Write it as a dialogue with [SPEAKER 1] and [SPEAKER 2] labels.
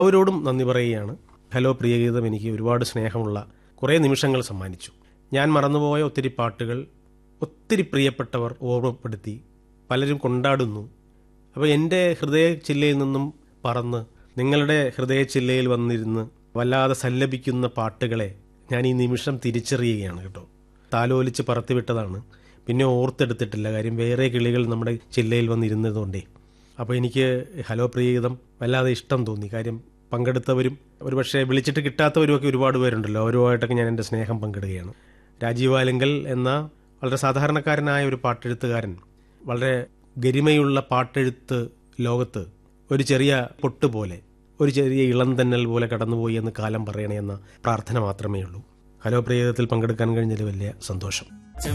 [SPEAKER 1] അവരോടും നന്ദി പറയുകയാണ് ഹലോ പ്രിയഗീതം എനിക്ക് ഒരുപാട് സ്നേഹമുള്ള കുറേ നിമിഷങ്ങൾ സമ്മാനിച്ചു ഞാൻ മറന്നുപോയ ഒത്തിരി പാട്ടുകൾ ഒത്തിരി പ്രിയപ്പെട്ടവർ ഓർമ്മപ്പെടുത്തി പലരും കൊണ്ടാടുന്നു അപ്പോൾ എൻ്റെ ഹൃദയ ചില്ലയിൽ നിന്നും പറന്ന് നിങ്ങളുടെ ഹൃദയ ചില്ലയിൽ വന്നിരുന്ന് വല്ലാതെ സല്ലപിക്കുന്ന പാട്ടുകളെ ഞാൻ ഈ നിമിഷം തിരിച്ചറിയുകയാണ് കേട്ടോ താലോലിച്ച് പറത്തിവിട്ടതാണ് പിന്നെ ഓർത്തെടുത്തിട്ടില്ല കാര്യം വേറെ കിളികൾ നമ്മുടെ ചില്ലയിൽ വന്നിരുന്നതുകൊണ്ടേ അപ്പോൾ എനിക്ക് ഹലോ പ്രിയഗീതം വല്ലാതെ ഇഷ്ടം തോന്നി കാര്യം പങ്കെടുത്തവരും ഒരുപക്ഷെ വിളിച്ചിട്ട് കിട്ടാത്തവരും ഒക്കെ ഒരുപാട് പേരുണ്ടല്ലോ അവരുമായിട്ടൊക്കെ ഞാൻ എൻ്റെ സ്നേഹം പങ്കിടുകയാണ് രാജീവ് ആലങ്കൽ എന്ന വളരെ സാധാരണക്കാരനായ ഒരു പാട്ടെഴുത്തുകാരൻ വളരെ ഗരിമയുള്ള പാട്ടെഴുത്ത് ലോകത്ത് ഒരു ചെറിയ പൊട്ട് പോലെ ഒരു ചെറിയ ഇളം തന്നൽ പോലെ കടന്നുപോയി എന്ന് കാലം പറയണേ എന്ന പ്രാർത്ഥന മാത്രമേ ഉള്ളൂ ഹലോ പ്രിയതത്തിൽ പങ്കെടുക്കാൻ കഴിഞ്ഞതിൽ വലിയ സന്തോഷം